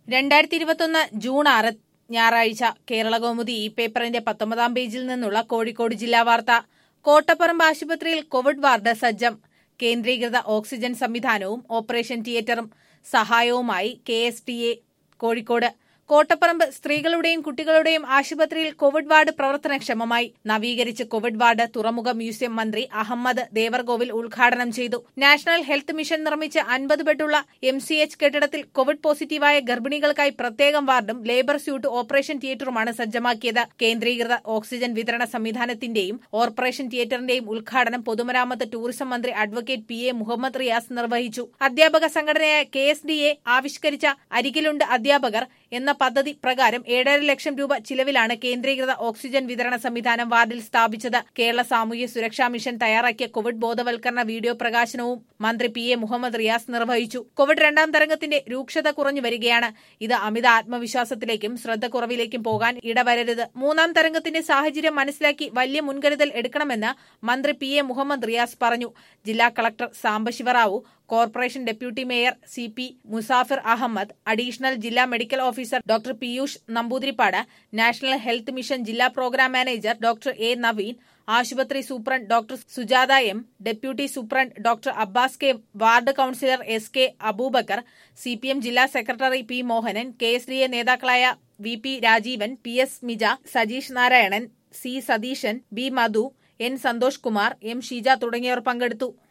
രണ്ടായിരത്തി ഇരുപത്തൊന്ന് ജൂൺ ആറ് ഞായറാഴ്ച കേരള കൗമുദി ഈ പേപ്പറിന്റെ പത്തൊമ്പതാം പേജിൽ നിന്നുള്ള കോഴിക്കോട് ജില്ലാ വാർത്ത കോട്ടപ്പറമ്പ് ആശുപത്രിയിൽ കോവിഡ് വാർഡ് സജ്ജം കേന്ദ്രീകൃത ഓക്സിജൻ സംവിധാനവും ഓപ്പറേഷൻ തിയേറ്ററും സഹായവുമായി K S T A Kozhikode Kottaparamba സ്ത്രീകളുടെയും കുട്ടികളുടെയും ആശുപത്രിയിൽ കോവിഡ് വാർഡ് പ്രവർത്തനക്ഷമമായി നവീകരിച്ച കോവിഡ് വാർഡ് തുറമുഖ മ്യൂസിയം മന്ത്രി അഹമ്മദ് ദേവർകോവിൽ ഉദ്ഘാടനം ചെയ്തു നാഷണൽ ഹെൽത്ത് മിഷൻ നിർമ്മിച്ച അൻപത് ബെഡുള്ള എം സി എച്ച് കെട്ടിടത്തിൽ കോവിഡ് പോസിറ്റീവായ ഗർഭിണികൾക്കായി പ്രത്യേകം വാർഡും ലേബർ സ്യൂട്ട് ഓപ്പറേഷൻ തിയേറ്ററുമാണ് സജ്ജമാക്കിയത് കേന്ദ്രീകൃത ഓക്സിജൻ വിതരണ സംവിധാനത്തിന്റെയും ഓപ്പറേഷൻ തിയേറ്ററിന്റെയും ഉദ്ഘാടനം പൊതുമരാമത്ത് ടൂറിസം മന്ത്രി advocate P A Muhammad Riyas നിർവഹിച്ചു അധ്യാപക സംഘടനയായ കെ എസ് ഡി എ ആവിഷ്കരിച്ച അരികിലുണ്ട് അധ്യാപകർ എന്ന പദ്ധതി പ്രകാരം ഏഴര ലക്ഷം രൂപ ചിലവിലാണ് കേന്ദ്രീകൃത ഓക്സിജൻ വിതരണ സംവിധാനം വാർഡിൽ സ്ഥാപിച്ചത് കേരള സാമൂഹ്യ സുരക്ഷാ മിഷൻ തയ്യാറാക്കിയ കോവിഡ് ബോധവൽക്കരണ വീഡിയോ പ്രകാശനവും മന്ത്രി പി എ മുഹമ്മദ് റിയാസ് നിർവഹിച്ചു കോവിഡ് രണ്ടാം തരംഗത്തിന്റെ രൂക്ഷത കുറഞ്ഞു വരികയാണ് ഇത് അമിത ആത്മവിശ്വാസത്തിലേക്കും ശ്രദ്ധക്കുറവിലേക്കും പോകാൻ ഇടവരരുത് മൂന്നാം തരംഗത്തിന്റെ സാഹചര്യം മനസ്സിലാക്കി വലിയ മുൻകരുതൽ എടുക്കണമെന്ന് മന്ത്രി പി എ മുഹമ്മദ് റിയാസ് പറഞ്ഞു ജില്ലാ collector Sambasivarao corporation deputy mayor C P Musafir Ahmed additional ജില്ലാ medical officer doctor Piyush Namboothiripad national health mission ജില്ലാ programme manager doctor A Naveen ആശുപത്രി superintendent doctor Sujatha M deputy superintendent doctor Abbas K ward councillor S K Aboobacker C P M ജില്ലാ secretary P Mohanan K S D A നേതാക്കളായ V P Rajeevan P S Mija Sajeesh Narayanan C Satheesan B Madhu N Santhosh Kumar M Sheeja തുടങ്ങിയവർ പങ്കെടുത്തു